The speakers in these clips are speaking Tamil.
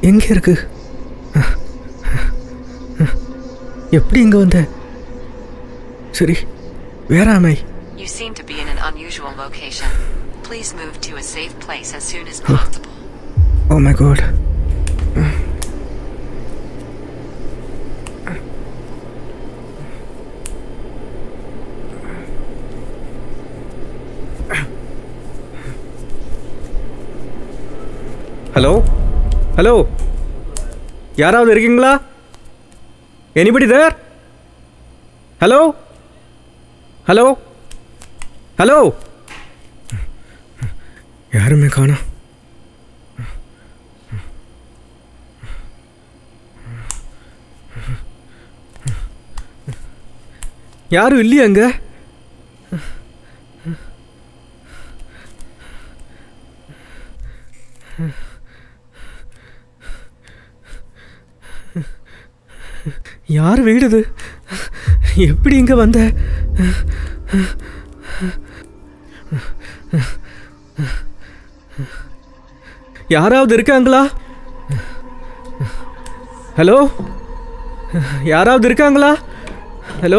எங்கே இருக்கு எப்படி இங்கே வந்த சரி வேற அமை You seem to be in an unusual location. Please move to a safe place as soon as possible. Oh my God hello hello யாராவது இருக்கீங்களா anybody there hello hello hello யாருமே காணோம் யாரும் இல்லையா அங்க யார் வீடு இது எப்படி இங்க வந்த யாராவது இருக்காங்களா ஹலோ யாராவது இருக்காங்களா ஹலோ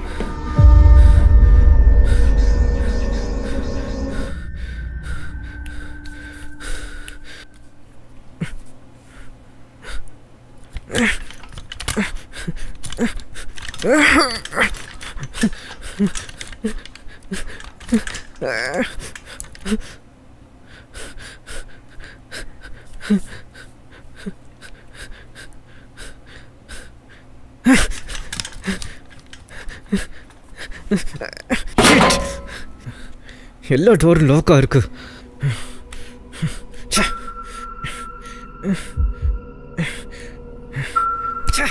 எல்லா டோரும் லாக்காக இருக்கு ச்சே. ச்சே.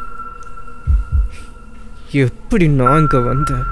எப்படி நான் இங்கே வந்தேன்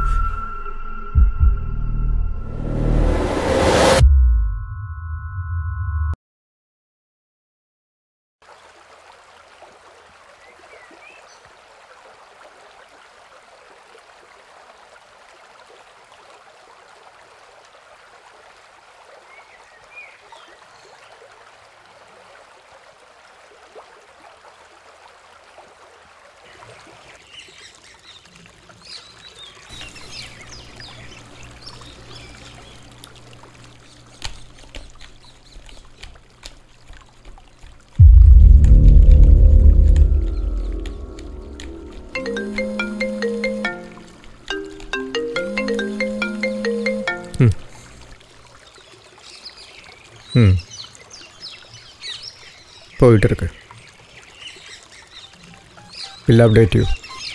ம் போயிட்டு இருக்கு will update you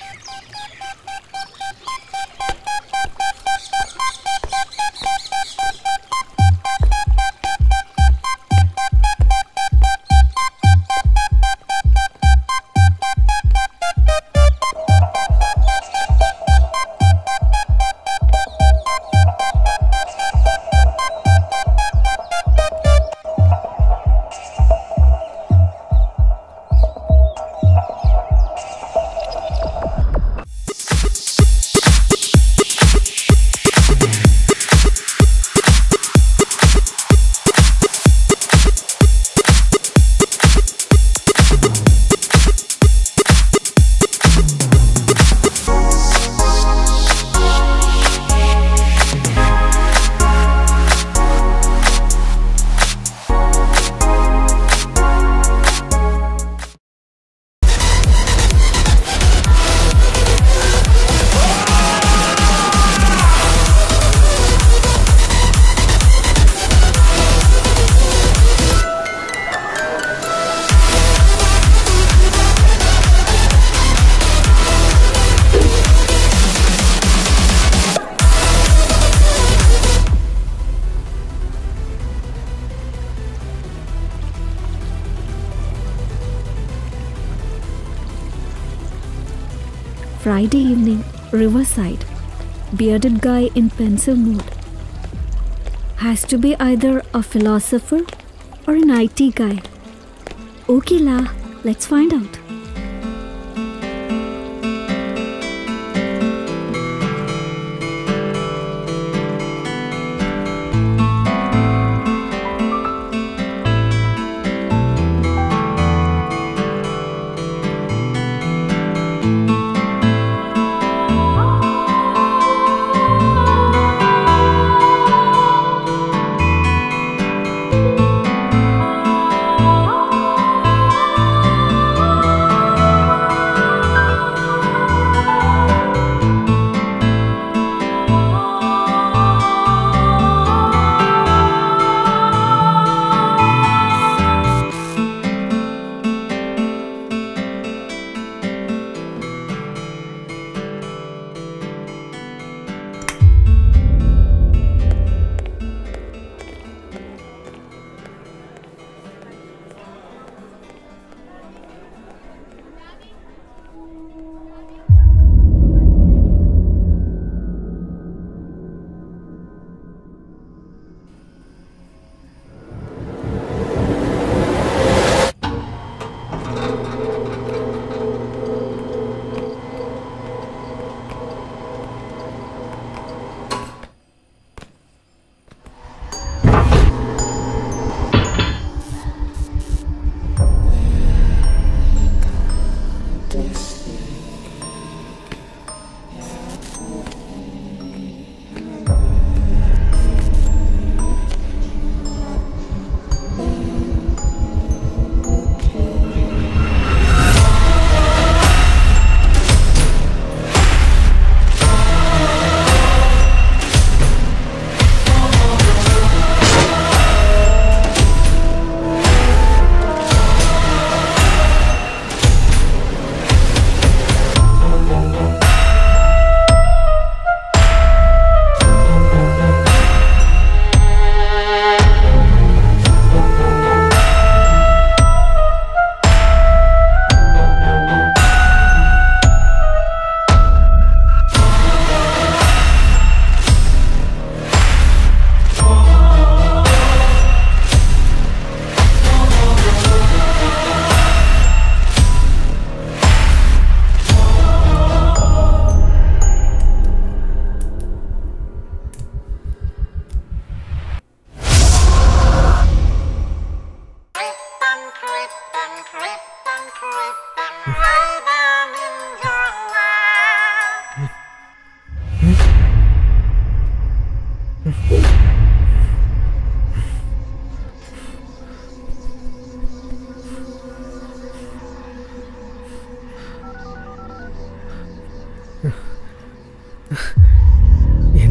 Friday evening, Riverside. Bearded guy in pencil mood. Has to be either a philosopher or an IT guy. Okay, la, let's find out.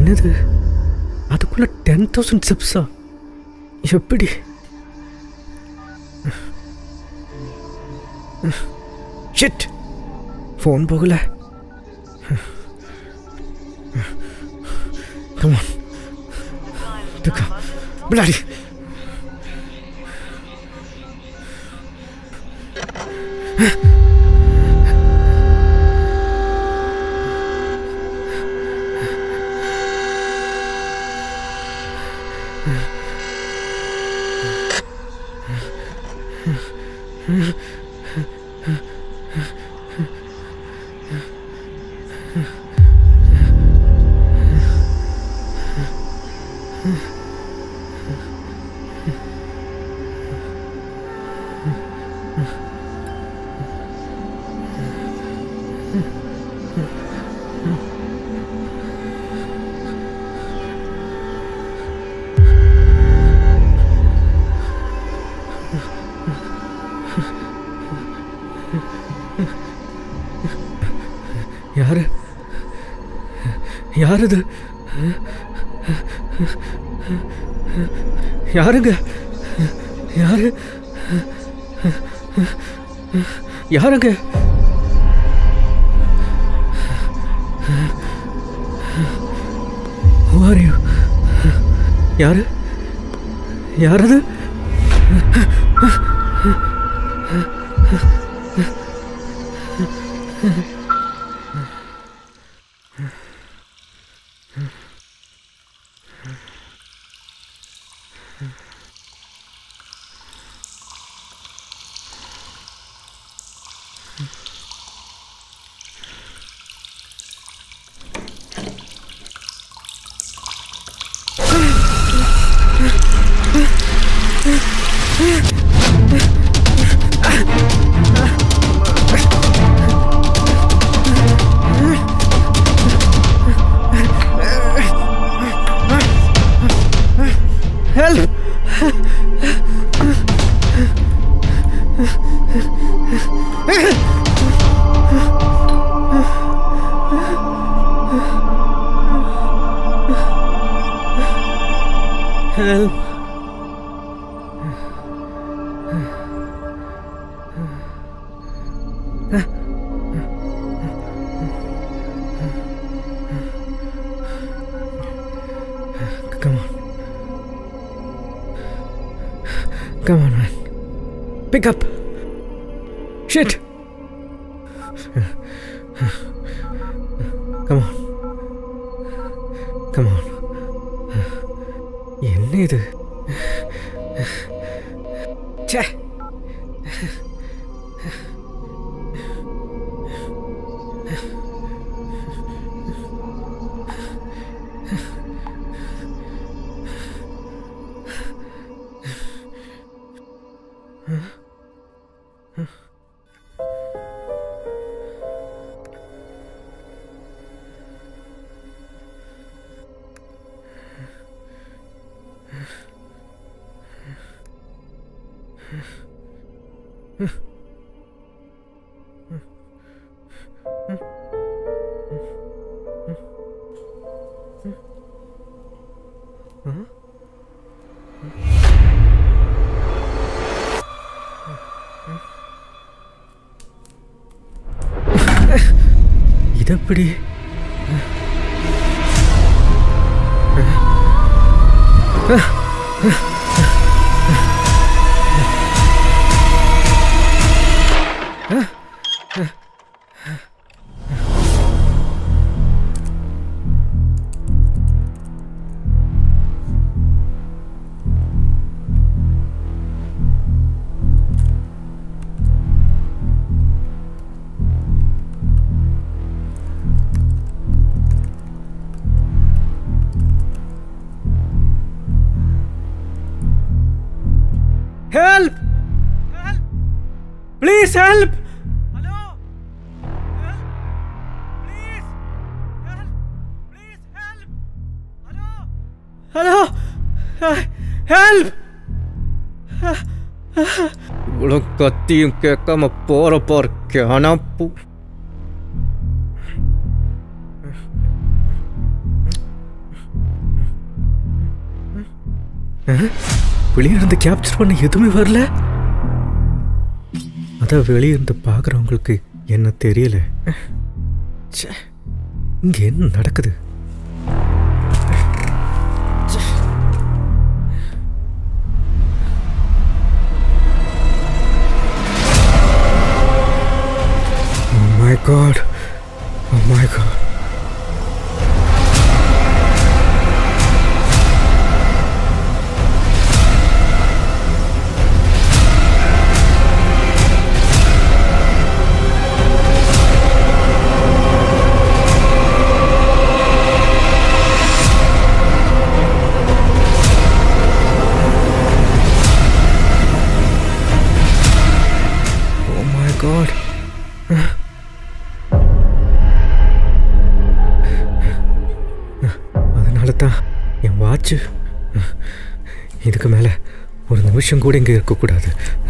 என்னது அதுக்குள்ள டென் தௌசண்ட் ஸ்டெப்ஸா எப்படி ஷிட் ஃபோன் போகல கமான் பிளாடி யாரு யார் இது யாருங்க யாரு யாருங்க Who are you? யாரு யாரது help help Come on. Come on, man. Pick up. Shit. Come on. Come on. என்ன இது ச்சே இதெப்படி Help! Help! Please help! Hello? Help! Please! Help! Please help! Hello? Hello! Uh, help! இவ்வளோ கத்தியும் கேட்காம போற போற கேனாப்பு வெளியே இருந்து கேப்சர் பண்ண எதுவுமே வரல அதான் வெளியே இருந்து பார்க்குறவங்களுக்கு என்ன தெரியல ச்சே, இங்க என்ன நடக்குது ச்சே. Oh my god. Oh my god. Oh my god. அதனால தான் என் வாட்சு இதுக்கு மேலே ஒரு நிமிஷம் கூட இங்கே இருக்கக்கூடாது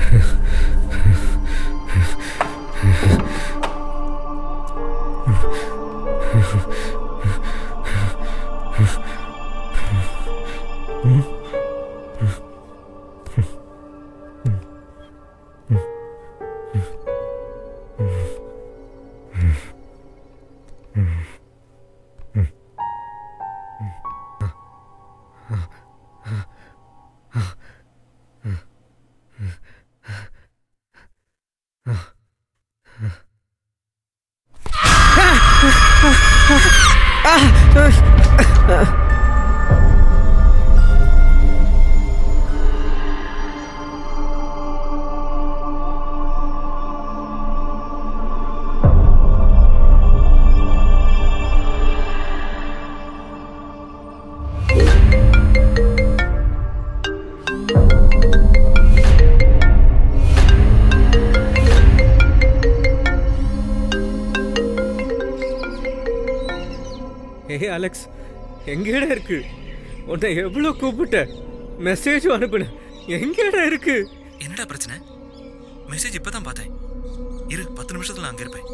ஏய் அலெக்ஸ் எங்கேடா இருக்கு உன்னை எவ்வளோ கூப்பிட்டேன் மெசேஜும் அனுப்புனேன் எங்கேடா இருக்கு என்னடா பிரச்சனை மெசேஜ் இப்பதான் பார்த்தேன் இரு பத்து நிமிஷத்துல நான் அங்க இருப்பேன்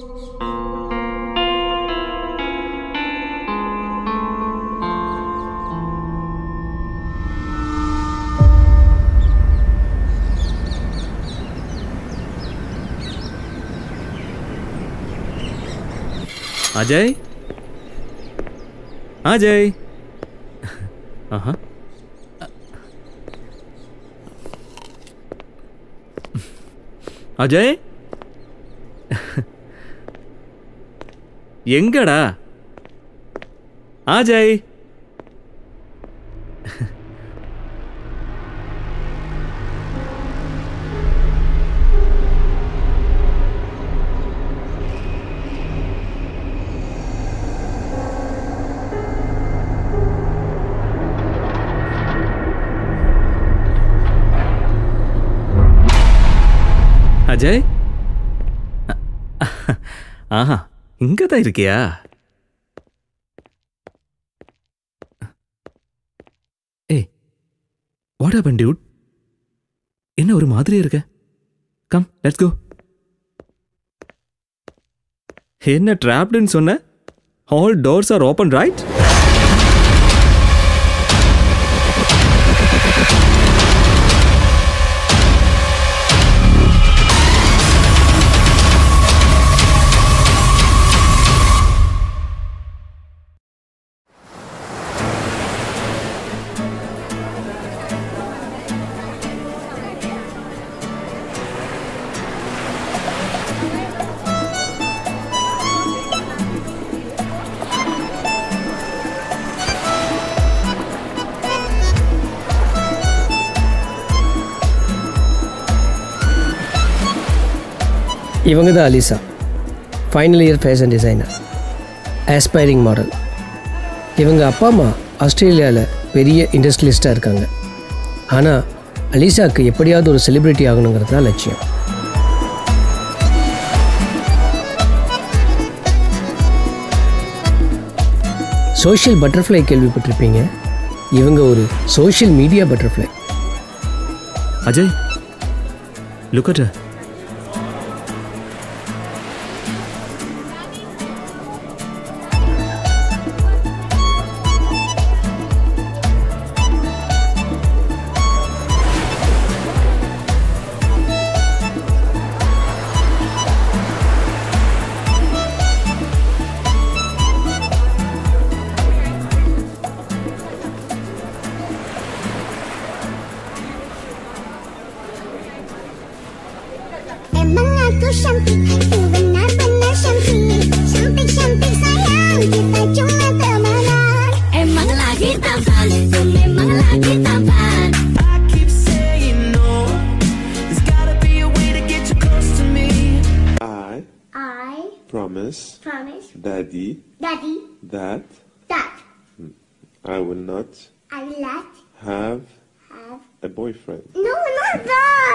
அஜய் அஜய் ஆஹா அஜய் எங்கடா அஜய் அஜய் ஆஹா இங்க தான் இருக்கியா ஏய் வாட் ஹேப்பன் டியூட் என்ன ஒரு மாதிரி இருக்க கம் லெட்ஸ் கோ என்ன ட்ராப்டுன்னு சொன்ன all doors are open right இவங்க தான் Alisa final year fashion designer aspiring model இவங்க அப்பா அம்மா ஆஸ்திரேலியாவில் பெரிய இண்டஸ்ட்ரியலிஸ்ட்டாக இருக்காங்க ஆனால் அலிசாவுக்கு எப்படியாவது ஒரு செலிப்ரிட்டி ஆகணுங்கிறது தான் லட்சியம் சோஷியல் பட்டர்ஃப்ளை கேள்விப்பட்டிருப்பீங்க இவங்க ஒரு social media butterfly Ajay look at cantik Ku benar-benar cantik Cantik-cantik sayang Kita cuma temenan Emang lagi tampan Ku memang lagi tampan I keep saying no. There's gotta be a way to get you close to me. I I promise promise Daddy Daddy that that I will not I will not have have a boyfriend. No, not that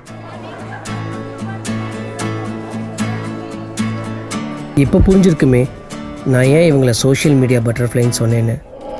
இப்போ புரிஞ்சிருக்குமே நான் ஏன் இவங்கள சோஷியல் மீடியா பட்டர்ஃப்ளைன்னு சொன்னேன்னு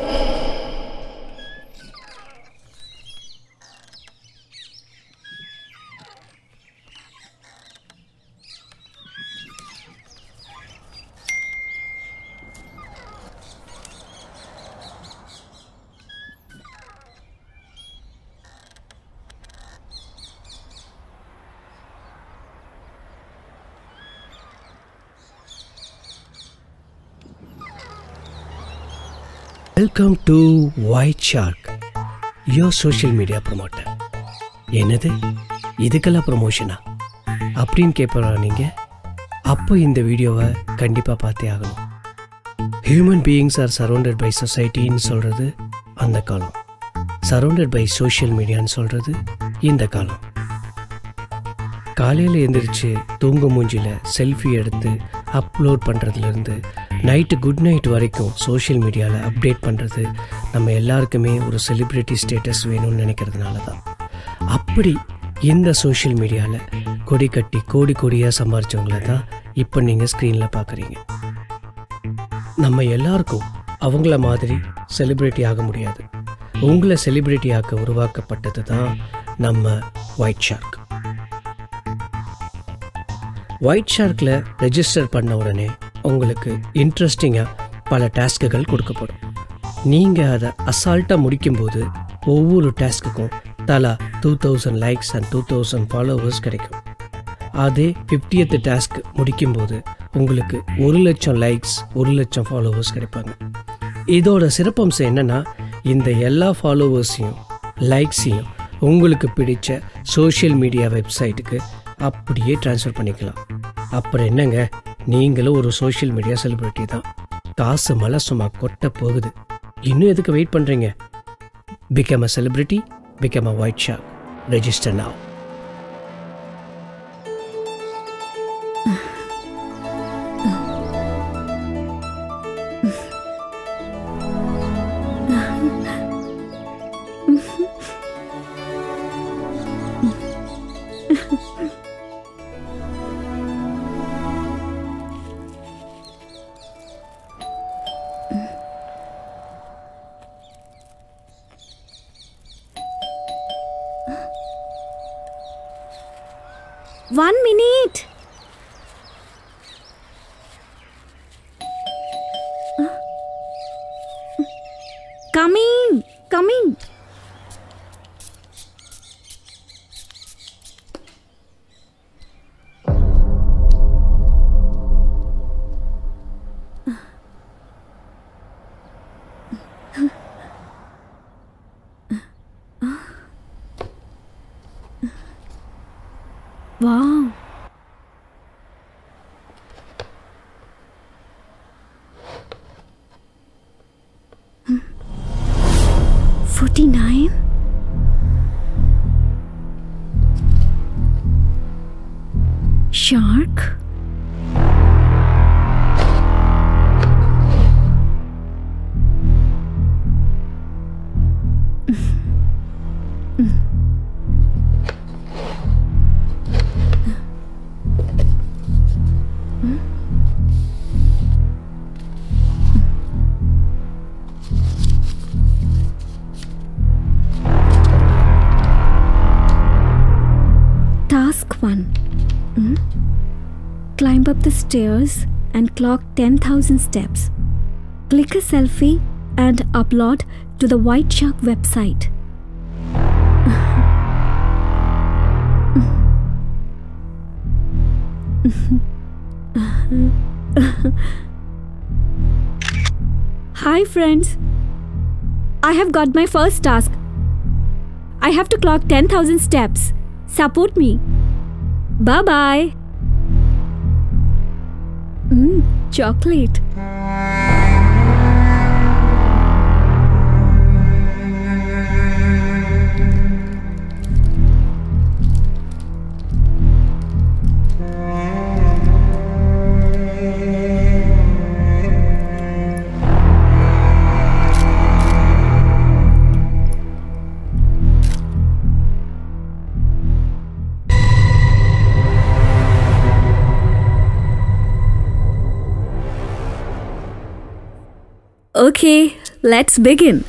welcome to White Shark your social media promoter என்னது இதுக்கெல்லாம் ப்ரொமோஷனா அப்படின்னு கேட்பறா நீங்கள் அப்போ இந்த வீடியோவை கண்டிப்பாக பார்த்தே ஆகணும் human beings are surrounded by சொசைட்டின்னு சொல்கிறது அந்த காலம் சரௌண்டட் பை சோஷியல் மீடியான்னு சொல்கிறது இந்த காலம் காலையில் எந்திரிச்சு தூங்க மூஞ்சியில் செல்ஃபி எடுத்து அப்லோட் பண்ணுறதுலேருந்து நைட்டு குட் நைட் வரைக்கும் சோஷியல் மீடியாவில் அப்டேட் பண்ணுறது நம்ம எல்லாருக்குமே ஒரு செலிப்ரிட்டி ஸ்டேட்டஸ் வேணும்னு நினைக்கிறதுனால தான் அப்படி இந்த சோஷியல் மீடியாவில் கொடி கட்டி கோடி கோடியாக சம்பாரிச்சவங்கள தான் இப்போ நீங்கள் ஸ்க்ரீனில் பார்க்குறீங்க நம்ம எல்லாருக்கும் அவங்கள மாதிரி செலிப்ரிட்டி ஆக முடியாது உங்களை செலிப்ரிட்டி ஆக்க உருவாக்கப்பட்டது தான் நம்ம ஒயிட் ஷார்க் ஒயிட் ஷார்க்கில் ரெஜிஸ்டர் பண்ண உடனே உங்களுக்கு இன்ட்ரெஸ்டிங்காக பல டாஸ்க்குகள் கொடுக்கப்படும் நீங்கள் அதை அசால்ட்டாக முடிக்கும்போது ஒவ்வொரு டாஸ்க்குக்கும் தலா two thousand likes and two thousand followers கிடைக்கும் அதே ஃபிஃப்டியத் டாஸ்க் முடிக்கும்போது உங்களுக்கு ஒரு லட்சம் லைக்ஸ் ஒரு லட்சம் ஃபாலோவர்ஸ் கிடைப்பாங்க இதோட சிறப்பம்சம் என்னன்னா இந்த எல்லா ஃபாலோவர்ஸையும் லைக்ஸையும் உங்களுக்கு பிடிச்ச சோஷியல் மீடியா வெப்சைட்டுக்கு அப்படியே ட்ரான்ஸ்ஃபர் பண்ணிக்கலாம் அப்புறம் என்னங்க நீங்களும் ஒரு சோஷியல் மீடியா செலிபிரிட்டி தான் காசு மலை சும்மா கொட்ட போகுது இன்னும் எதுக்கு வெயிட் பண்ணுறீங்க become a celebrity become a White Shark register now One minute. Coming, coming. Wow. Forty-nine. Shark. Task 1 Hmm? Climb up the stairs and clock 10,000 steps. Click a selfie and upload to the White Shark website. Hi, friends. I have got my first task. I have to clock 10,000 steps. Support me. Bye bye. Mm, chocolate. Okay, let's begin.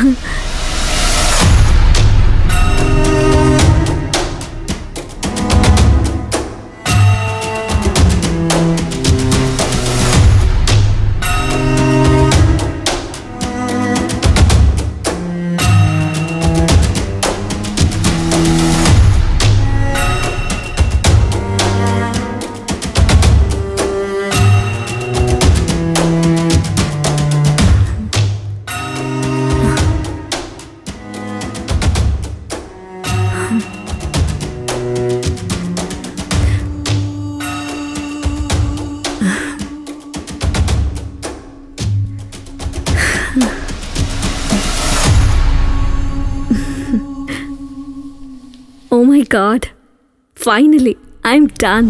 oh my god. Finally, I'm done.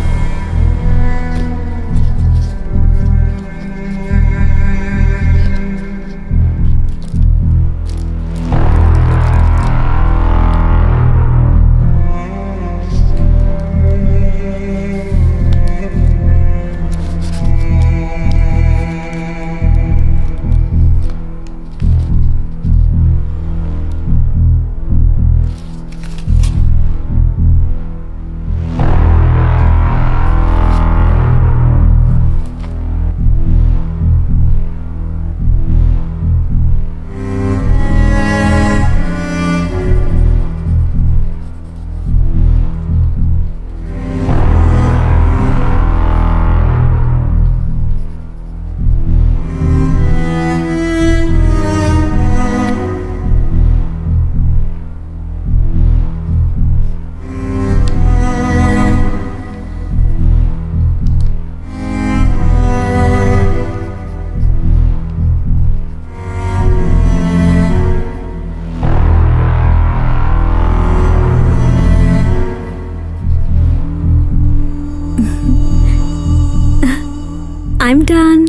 I'm done.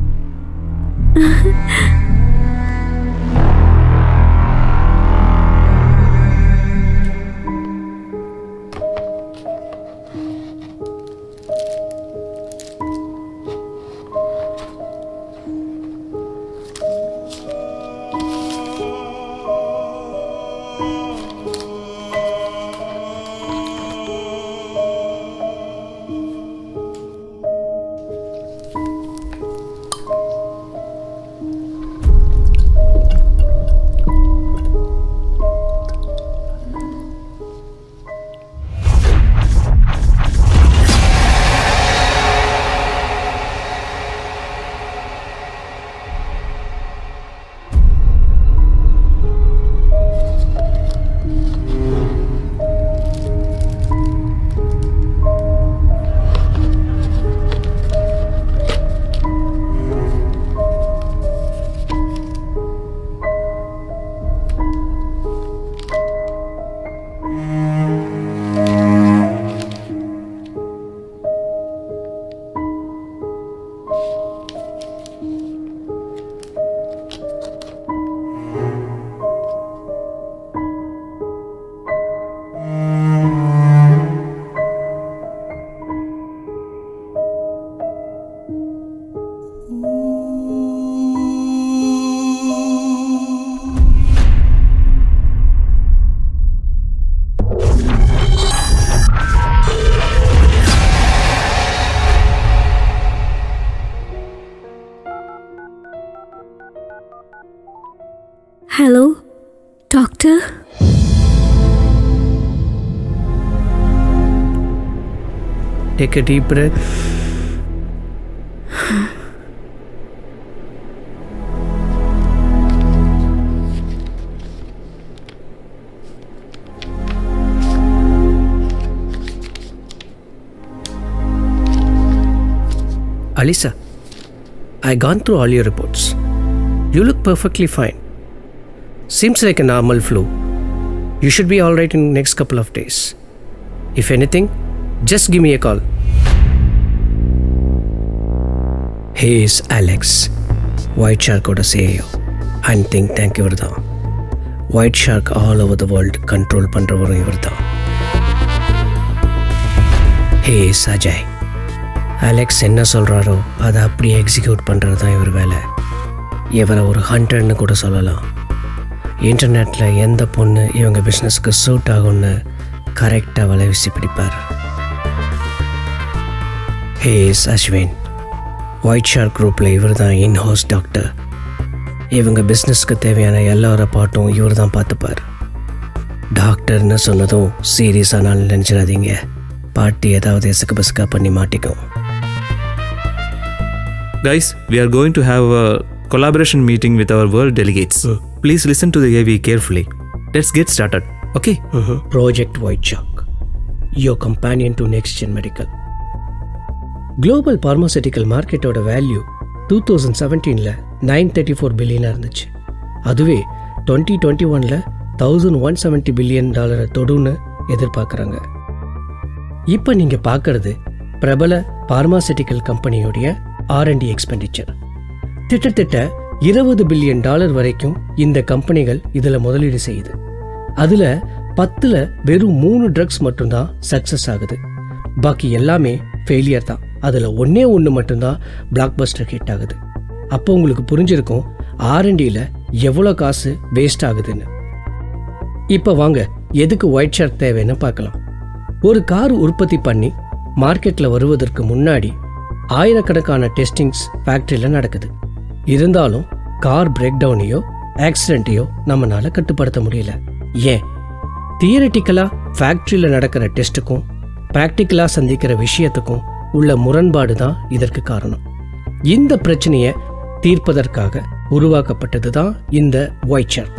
Hello, doctor? Take a deep breath. Alisa, I gone through all your reports. You look perfectly fine. Seems like a normal flu. You should be all right in next couple of days. If anything, just give me a call. He is Alex, White Shark-ஓட CEO. And think tank இவர் தான் White Shark all over the world control பண்ணுறவரும் இவர் தான் ஹே அஜய் அலெக்ஸ் என்ன சொல்கிறாரோ அதை அப்படியே எக்ஸிக்யூட் பண்ணுறது தான் இவர் வேலை இவரை ஒரு ஹண்ட்ரட்னு கூட சொல்லலாம் இன்டர்நெட்டில் எந்த பொண்ணு இவங்க பிஸ்னஸ்க்கு சூட் ஆகும்னு கரெக்டாக வலை வீசி பிடிப்பார் ஹே அஸ்வின் ஒயிட் ஷார்க் குரூப்பில் இவர் தான் இன் ஹவுஸ் டாக்டர் இவங்க பிஸ்னஸ்க்கு தேவையான எல்லார பாட்டும் இவர் தான் பார்த்துப்பார் டாக்டர்னு சொன்னதும் சீரியஸானாலும் நினச்சிடாதீங்க பாட்டி ஏதாவது எசக்கு பசக்கா பண்ணி மாட்டிக்கும் Guys, we are going to have a collaboration meeting with our world delegates. Please listen to the AV carefully. Let's get started. Okay? Project White Shark your companion to next gen medical global pharmaceutical மார்க்கெட்டோட வேல்யூ டூ தௌசண்ட் செவன்டீனில் நைன் தேர்ட்டி ஃபோர் பில்லியனாக இருந்துச்சு அதுவே டுவெண்ட்டி டுவெண்ட்டி ஒனில் தௌசண்ட் ஒன் செவன்ட்டி பில்லியன் டாலரை தொடுன்னு எதிர்பார்க்குறாங்க இப்போ நீங்கள் பார்க்கறது பிரபல பார்மாசூட்டிக்கல் கம்பெனியோடைய ஆர்என்டி எக்ஸ்பெண்டிச்சர் கிட்டத்தட்ட இருபது பில்லியன் டாலர் வரைக்கும் இந்த கம்பெனிகள் இதில் முதலீடு செய்யுது அதில் பத்தில் வெறும் மூணு ட்ரக்ஸ் மட்டும்தான் சக்ஸஸ் ஆகுது பாக்கி எல்லாமே ஃபெயிலியர் தான் அதில் ஒன்றே ஒன்று மட்டும்தான் பிளாக் பஸ்டர் ஹிட் ஆகுது அப்போ உங்களுக்கு புரிஞ்சிருக்கும் ஆர்என்டியில் எவ்வளோ காசு வேஸ்ட் ஆகுதுன்னு இப்போ வாங்க எதுக்கு ஒயிட் ஷார்க் தேவைன்னு பார்க்கலாம் ஒரு கார் உற்பத்தி பண்ணி மார்க்கெட்டில் வருவதற்கு முன்னாடி ஆயிரக்கணக்கான டெஸ்டிங்ஸ் ஃபேக்ட்ரியில் நடக்குது இருந்தாலும் கார் பிரேக் டவுனையோ ஆக்சிடென்ட்டையோ நம்மளால கட்டுப்படுத்த முடியல ஏன் தியரட்டிக்கலாக ஃபேக்ட்ரியில் நடக்கிற டெஸ்ட்டுக்கும் ப்ராக்டிக்கலாக சந்திக்கிற விஷயத்துக்கும் உள்ள முரண்பாடு தான் இதற்கு காரணம் இந்த பிரச்சனையை தீர்ப்பதற்காக உருவாக்கப்பட்டது தான் இந்த ஒயிட் ஷார்க்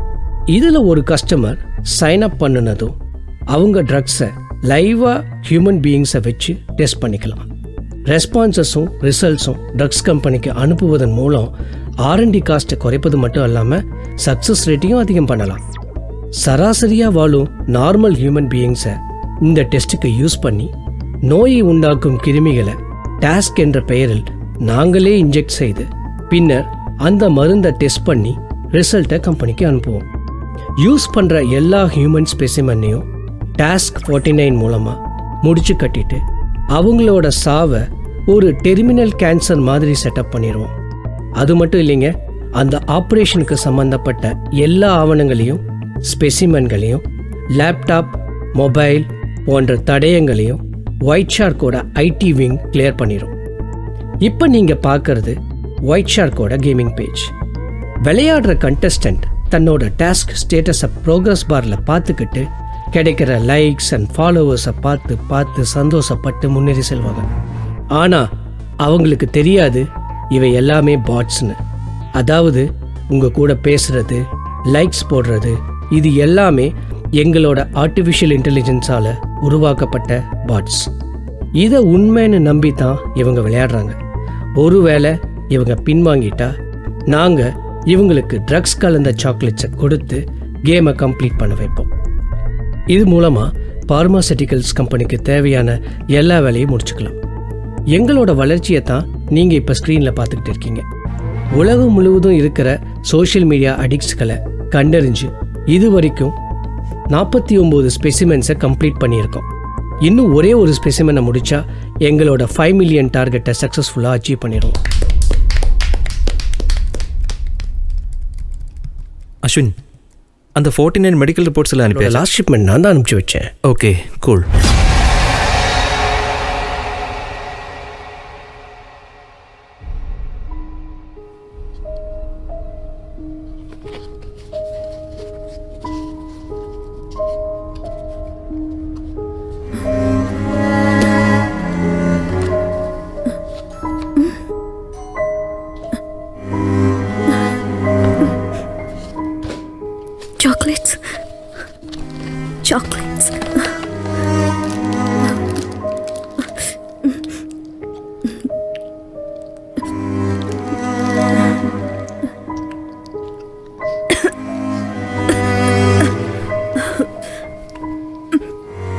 இதில் ஒரு கஸ்டமர் சைன் அப் பண்ணினதும் அவங்க ட்ரக்ஸை லைவாக ஹியூமன் பீயிங்ஸை வச்சு டெஸ்ட் பண்ணிக்கலாம் ரெஸ்பான்சஸும் ரிசல்ட்ஸும் ட்ரக்ஸ் கம்பெனிக்கு அனுப்புவதன் மூலம் ஆர்என்டி காஸ்ட்டை குறைப்பது மட்டும் இல்லாமல் சக்ஸஸ் ரேட்டையும் அதிகம் பண்ணலாம் சராசரியாக வாழும் நார்மல் ஹியூமன் பீயிங்ஸை இந்த டெஸ்ட்டுக்கு யூஸ் பண்ணி நோயை உண்டாக்கும் கிருமிகளை டாஸ்க் என்ற பெயரில் நாங்களே இன்ஜெக்ட் செய்து பின்னர் அந்த மருந்தை டெஸ்ட் பண்ணி ரிசல்ட்டை கம்பெனிக்கு அனுப்புவோம் யூஸ் பண்ணுற எல்லா ஹியூமன் ஸ்பெசிமன்னையும் டாஸ்க் ஃபார்ட்டி நைன் மூலமாக முடிச்சு கட்டிட்டு அவங்களோட சாவை ஒரு டெர்மினல் கேன்சர் மாதிரி செட்டப் பண்ணிடுவோம் அது மட்டும் இல்லைங்க அந்த ஆப்ரேஷனுக்கு சம்பந்தப்பட்ட எல்லா ஆவணங்களையும் ஸ்பெசிமன்களையும் லேப்டாப் மொபைல் போன்ற தடயங்களையும் ஒயிட் ஷார்க்கோட ஐடி விங் கிளியர் பண்ணிடும் இப்போ நீங்கள் பார்க்கறது ஒயிட் ஷார்க்கோட கேமிங் பேஜ் விளையாடுற கண்டஸ்டன்ட் தன்னோட டாஸ்க் ஸ்டேட்டஸை ப்ரோக்ரஸ் பாரில் பார்த்துக்கிட்டு கிடைக்கிற லைக்ஸ் அண்ட் ஃபாலோவர்ஸை பார்த்து பார்த்து சந்தோஷப்பட்டு முன்னேறி செல்வாங்க ஆனால் அவங்களுக்கு தெரியாது இவை எல்லாமே பாட்ஸ்னு அதாவது உங்கள் கூட பேசுறது லைக்ஸ் போடுறது இது எல்லாமே எங்களோட ஆர்டிஃபிஷியல் இன்டெலிஜென்ஸால் உருவாக்கப்பட்ட பாட்ஸ் இதை உண்மைன்னு நம்பி தான் இவங்க விளையாடுறாங்க ஒருவேளை இவங்க பின்வாங்கிட்டா நாங்கள் இவங்களுக்கு ட்ரக்ஸ் கலந்த சாக்லேட்ஸை கொடுத்து கேமை கம்ப்ளீட் பண்ண வைப்போம் இது மூலமாக பார்மாசூட்டிக்கல்ஸ் கம்பெனிக்கு தேவையான எல்லா வேலையும் முடிச்சுக்கலாம் எங்களோட வளர்ச்சியை தான் நீங்கள் இப்போ ஸ்க்ரீனில் பார்த்துக்கிட்டு இருக்கீங்க உலகம் முழுவதும் இருக்கிற சோஷியல் மீடியா அடிக்ட்ஸ்களை கண்டறிஞ்சு இது வரைக்கும் நாற்பத்தி ஒம்பது ஸ்பெசிமென்ஸை கம்ப்ளீட் பண்ணியிருக்கோம் இன்னும் ஒரே ஒரு ஸ்பெசிமெனை முடிச்சா எங்களோட ஃபைவ் மில்லியன் டார்கெட்டை சக்ஸஸ்ஃபுல்லாக அச்சீவ் பண்ணிடுவோம் அஸ்வின் அந்த ஃபார்ட்டி நைன் மெடிக்கல் ரிப்போர்ட்ஸ் எல்லாம் அனுப்பி லாஸ்ட் ஷிப்மெண்ட் நான் தான் அனுப்பிச்சு வச்சேன் ஓகே கூல் Chocolates. Chocolates.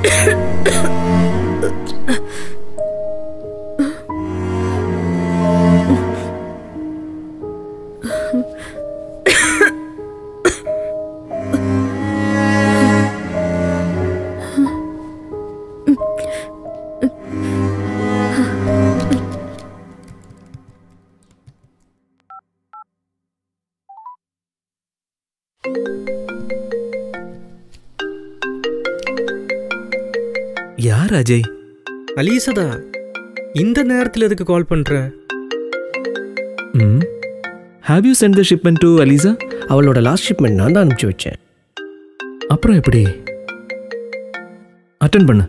யார் அஜய் அலீசா தான் இந்த நேரத்தில் எதுக்கு கால் பண்ற hmm have you sent the shipment to Alisa அவளோட லாஸ்ட் ஷிப்மெண்ட் நான் தான் அனுப்பிச்சு வச்சேன் அப்புறம் எப்படி அட்டன் பண்ணு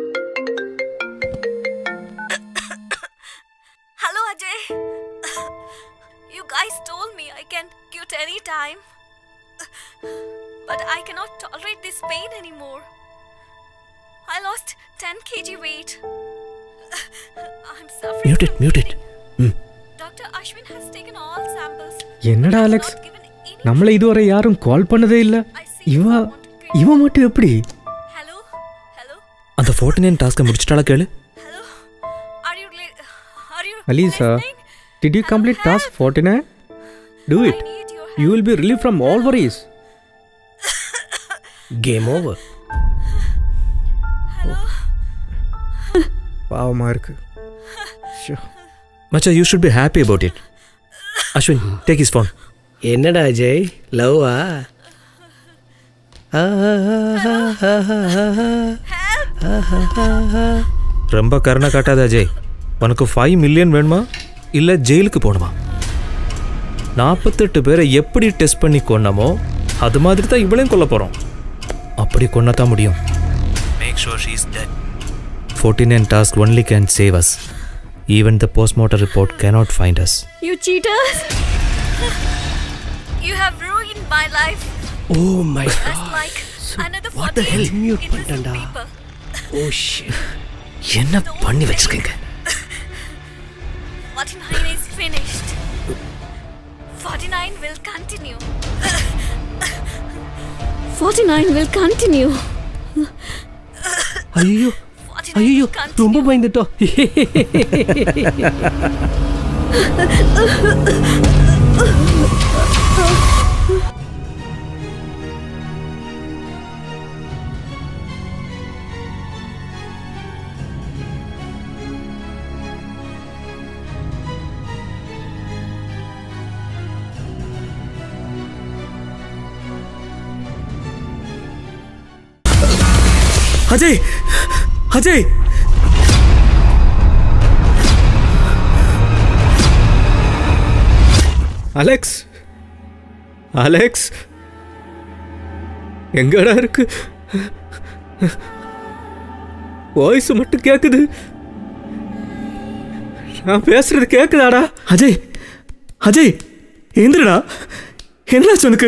Hello, Ajay. you guys told me I can quit any time. But I cannot tolerate this pain anymore. I lost 10 kg weight. I'm suffering. Mute it mute it hmm Dr. Ashwin has taken all samples. என்னடா I have Alex not given any. நம்மளை இதுவரை யாரும் கால் பண்ணதே இல்லை இவ இவ மட்டும் எப்படி Hello? Hello? அந்த ஃபோர்ட்டி நைன் டாஸ்க்கை முடிச்சிட்டாளா கேளு Hello? Are you li- Are you Alisa listening? did you complete task 49 do it you will be relieved from all worries game over பாவமா இருக்கு ஷோ. மச்சா you should be happy about it Ashwin take his phone என்னடா அஜய் லவ்வா ரொம்ப கருணை காட்டாத அஜய் உனக்கு ஃபைவ் மில்லியன் வேணுமா இல்லை ஜெயிலுக்கு போகணுமா நாற்பத்தெட்டு பேரை எப்படி டெஸ்ட் பண்ணி கொன்னமோ அது மாதிரி தான் இவளையும் கொல்ல போகிறோம் அப்படி கொன்னதான் முடியும் make sure she is dead forty nine task only can save us even the postmortem report cannot find us You cheaters! you have ruined my life. Oh my Just like another what the hell? 48 Mute innocent பண்ணிட்டேன்டா. people. ஓ ஷிட் என்ன பண்ணி வச்சிருக்கீங்க 49 is finished. 49 will continue. 49 will continue. ஐயோ ஐயோ ரொம்ப பயந்துட்டோம் அஜய் அஜய் அலெக்ஸ் அலெக்ஸ் எங்கடா இருக்கு வாய்ஸ் மட்டும் கேக்குது நான் பேசுறது கேக்குதாடா அஜய் அஜய் எந்திரடா என்னாச்சு உனக்கு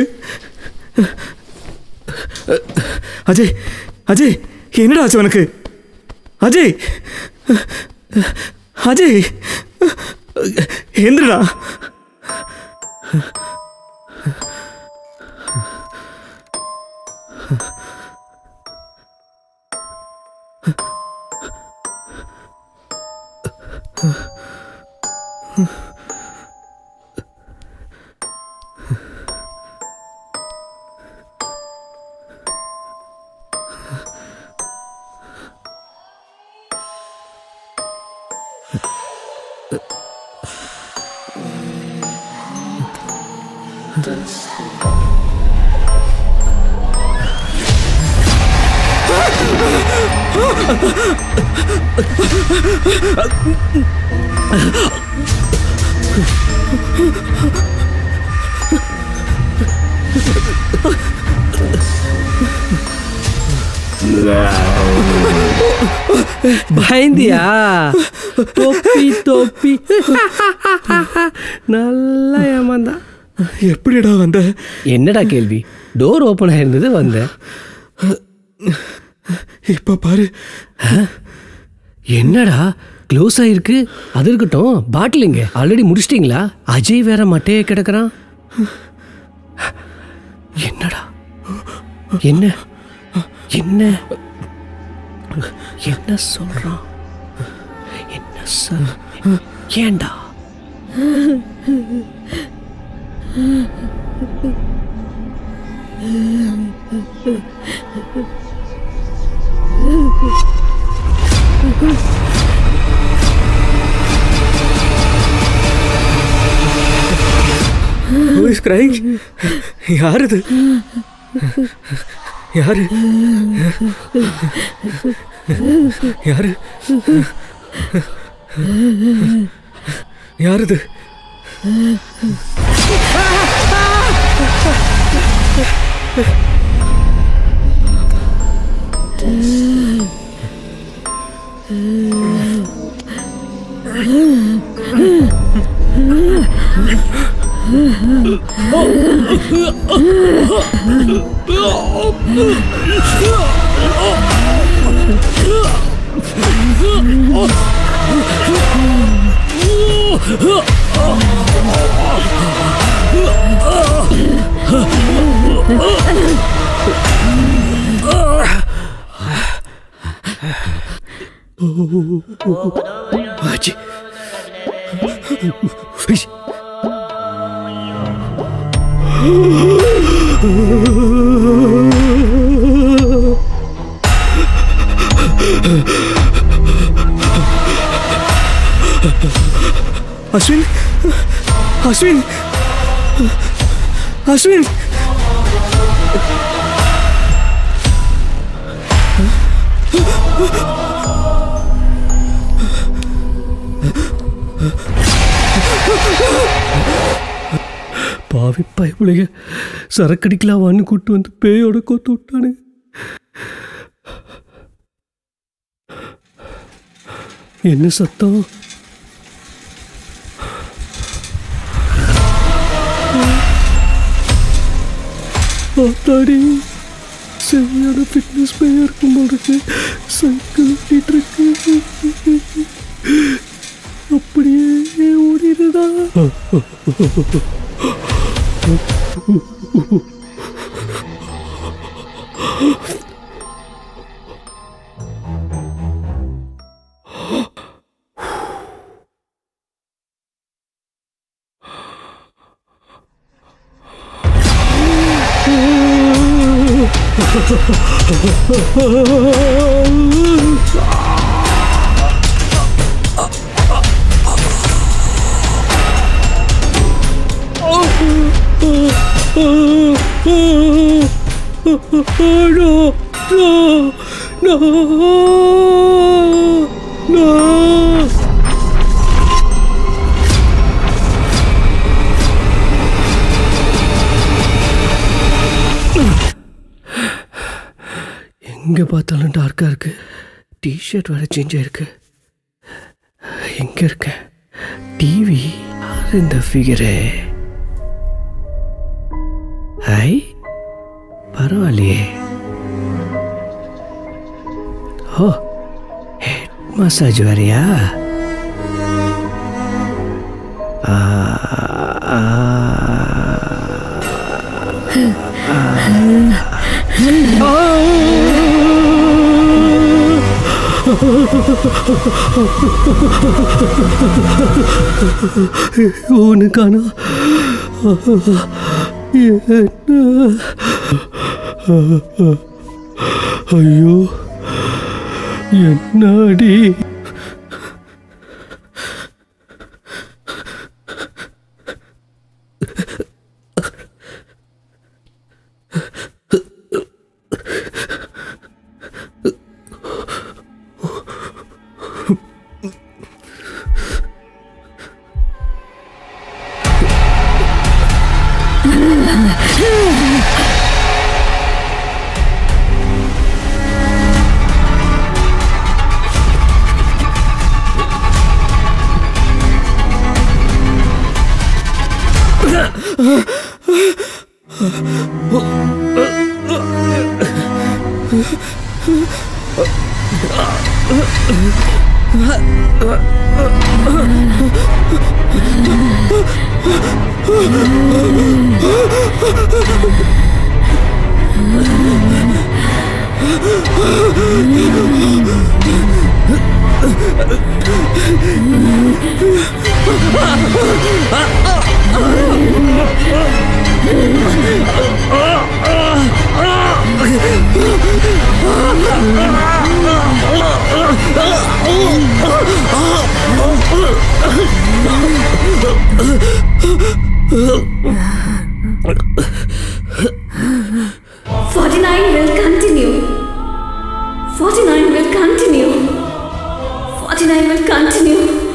அஜய் அஜய் என்னடா ஆச்சு உனக்கு அஜய் அஜய் எந்திரடா பயந்தியா தொப்பி தொப்பி நல்லா ஏமாந்தான் எப்படிடா வந்த என்னடா கேள்வி டோர் ஓப்பன் ஆயிருந்தது வந்தேன் இப்ப பாரு என்னடா க்ளோஸ் ஆயிருக்கு அது இருக்கட்டும் பாட்டிலிங்க ஆல்ரெடி முடிச்சிட்டிங்களா அஜய் வேற மட்டையே கிடக்குறான் என்னடா என்ன என்ன என்ன சொல்றான் என்ன சார் ஏண்டா Who is crying? யார் இது யாரு யாரு யார் இது ஆச்சி ஐஸ். அஸ்வின் அஸ்வின் அஸ்வின் பாவி பயப்புலைய சரக்கடிக்கலாவான்னு கூட்டு வந்து பேயோட கோத்து விட்டானு என்ன சத்தம் ஆத்தாடி சரியான ஃபிட்னஸ் பையா இருக்கும் போல இருக்கு சைக்கிள் ஓட்டிட்டு இருக்கு அப்படியே ஓடிடுதா No, no, no, no. எங்கே பார்த்தாலும் டார்க்காக இருக்கு டிஷர்ட் வேறு சேஞ்ச் ஆயிருக்கு எங்கே இருக்கேன் டிவி யார் இந்த ஃபிகரு ஹை பரவாயில்லையே ஓ ஹெட் மசாஜ் வேறையா ஆ, ஆ, ஓனு காணா என்ன ஐயோ என்னடி Oh, Forty-nine will continue. Forty-nine will continue. Forty-nine will continue.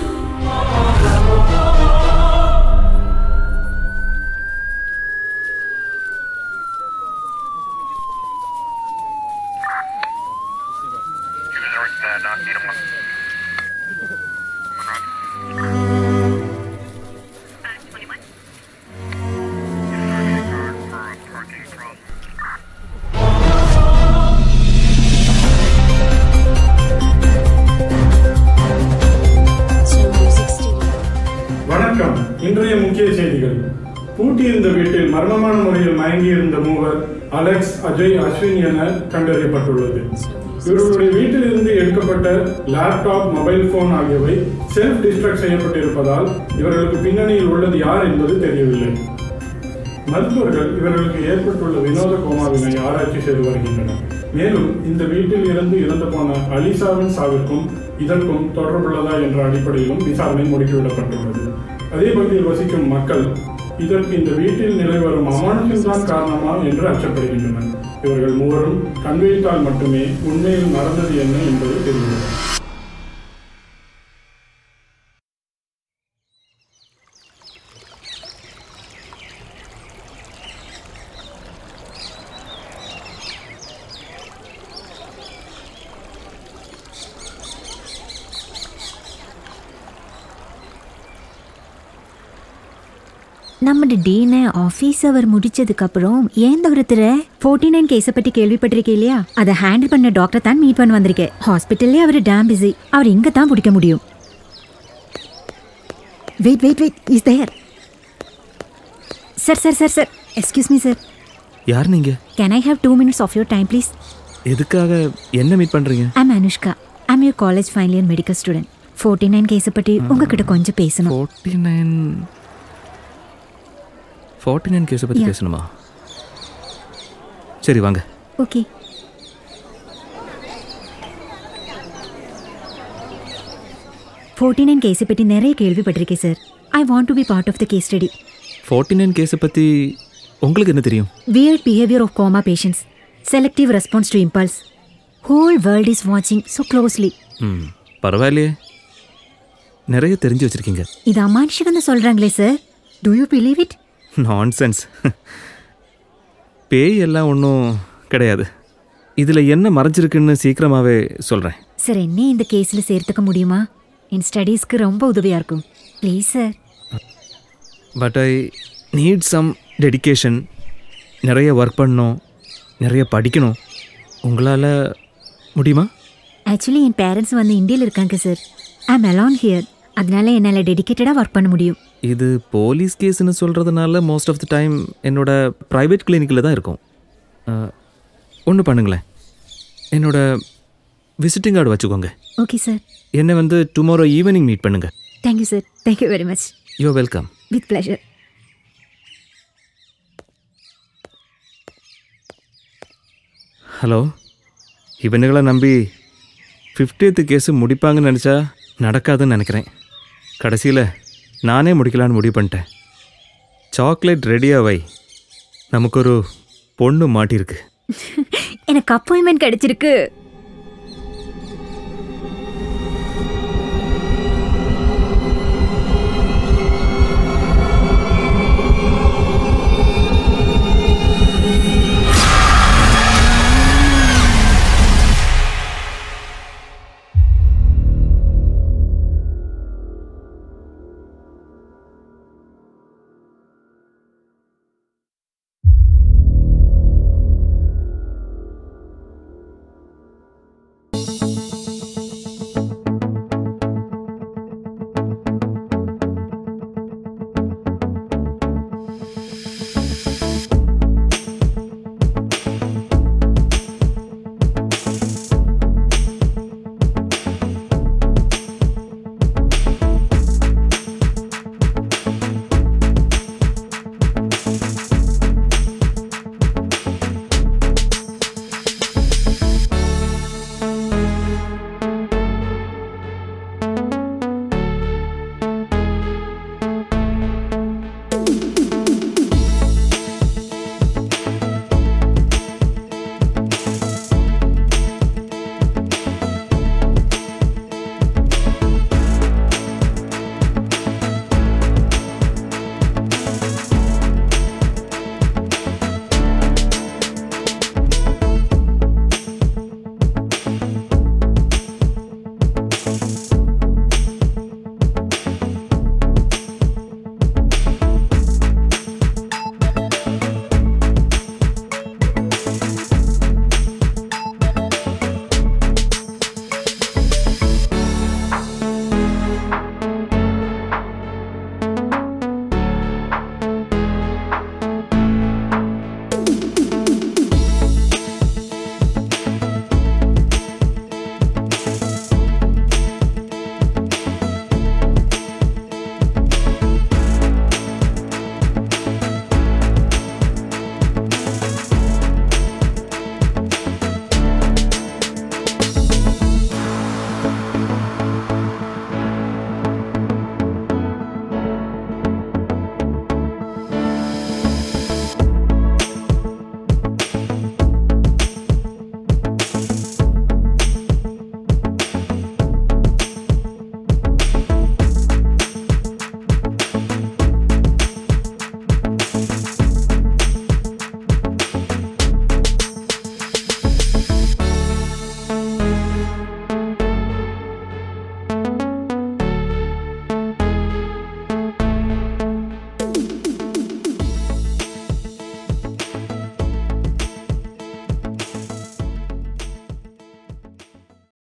வணக்கம் இன்றைய முக்கிய செய்திகள் பூட்டியிருந்த வீட்டில் மர்மமான முறையில் மயங்கியிருந்த மூவர் அலெக்ஸ் அஜய் அஸ்வின் என கண்டறியப்பட்டுள்ளது இவர்களுடைய வீட்டிலிருந்து எடுக்கப்பட்ட லேப்டாப் மொபைல் போன் ஆகியவை செல்ஃப் டிஸ்ட்ரக்ட் செய்யப்பட்டிருப்பதால் இவர்களுக்கு பின்னணியில் உள்ளது யார் என்பது தெரியவில்லை மருத்துவர்கள் இவர்களுக்கு ஏற்பட்டுள்ள வினோத கோமாவினை ஆராய்ச்சி செய்து வருகின்றனர் மேலும் இந்த வீட்டில் இருந்து இறந்து போன அலிசாவின் சாவிற்கும் இதற்கும் தொடர்புள்ளதா என்ற அடிப்படையிலும் விசாரணை முடுக்கிவிடப்பட்டுள்ளது அதே பகுதியில் வசிக்கும் மக்கள் இதற்கு இந்த வீட்டில் நிலை வரும் அமானுஷம்தான் காரணமா என்று அச்சப்படுகின்றனர் இவர்கள் மூவரும் கண்விழித்தால் மட்டுமே உண்மையில் நடந்தது என்ன என்பது தெரிகிறது നമ്മുടെ ഡീനെ ഓഫീസ് അവർ முடிச்சதுக்கப்புறம் ஏன் தவிர்த்துற ஃபோர்ட்டி நைன் கேஸை பற்றி கேள்விப்பட்டிருக்கே இல்லையா அதை ஹேண்டில் பண்ண டாக்டர் தான் மீட் பண்ண வந்திருக்கேன் ஹாஸ்பிட்டல்லே அவர் டேம் பிஸி அவர் இங்கே தான் பிடிக்க முடியும் wait wait wait is there sir sir sir sir excuse me sir யார் நீங்கள் can I have two minutes of your time please எதுக்காக என்ன மீட் பண்ணுறீங்க I'm Anushka I'm your college final year medical student forty nine கேஸை பற்றி உங்ககிட்ட கொஞ்சம் பேசணும் ஃபோர்ட்டி நைன் ஃபார்ட்டி நைன் கேஸை பற்றி Yeah. பேசணுமா சரி வாங்க ஓகே ஃபோர்ட்டி நைன் கேஸை பற்றி நிறைய கேள்விப்பட்டிருக்கேன் sir I want to be part of the case study forty nine கேஸை பற்றி உங்களுக்கு என்ன தெரியும் weird behaviour of coma patients selective response to impulse whole world is வாட்சிங் ஸோ க்ளோஸ்லி ம் பரவாயில்லையே நிறைய தெரிஞ்சு வச்சுருக்கீங்க இது அமானுஷிகன்னு சொல்கிறாங்களே sir do you believe it nonsense பேய் எல்லாம் ஒன்றும் கிடையாது இதில் என்ன மறைஞ்சிருக்குன்னு சீக்கிரமாகவே சொல்கிறேன் சார் என்ன இந்த கேஸில் சேர்த்துக்க முடியுமா என் ஸ்டடீஸ்க்கு ரொம்ப உதவியாக இருக்கும் please sir but I need some dedication நிறைய ஒர்க் பண்ணணும் நிறைய படிக்கணும் உங்களால் முடியுமா ஆக்சுவலி என் பேரண்ட்ஸ் வந்து இந்தியாவில் இருக்காங்க sir I am alone here அதனால என்னால் டெடிக்கேட்டடாக ஒர்க் பண்ண முடியும் இது போலீஸ் கேஸ்னு சொல்கிறதுனால மோஸ்ட் ஆஃப் த டைம் என்னோட ப்ரைவேட் கிளினிக்கில் தான் இருக்கும் ஒன்று பண்ணுங்களேன் என்னோட விசிட்டிங் கார்டு வச்சுக்கோங்க ஓகே சார் என்னை வந்து டுமாரோ ஈவினிங் மீட் பண்ணுங்கள் thank you sir thank you very much you welcome with pleasure hello இவனுங்களை நம்பி ஃபிஃப்டியத்து கேஸு முடிப்பாங்கன்னு நினச்சா நடக்காதுன்னு நினைக்கிறேன் கடைசியில் நானே முடிக்கலான்னு முடிவு பண்ணிட்டேன் சாக்லேட் ரெடியாக வை நமக்கு ஒரு பொண்ணு மாட்டியிருக்கு எனக்கு அப்பாயின்மெண்ட் கிடைச்சிருக்கு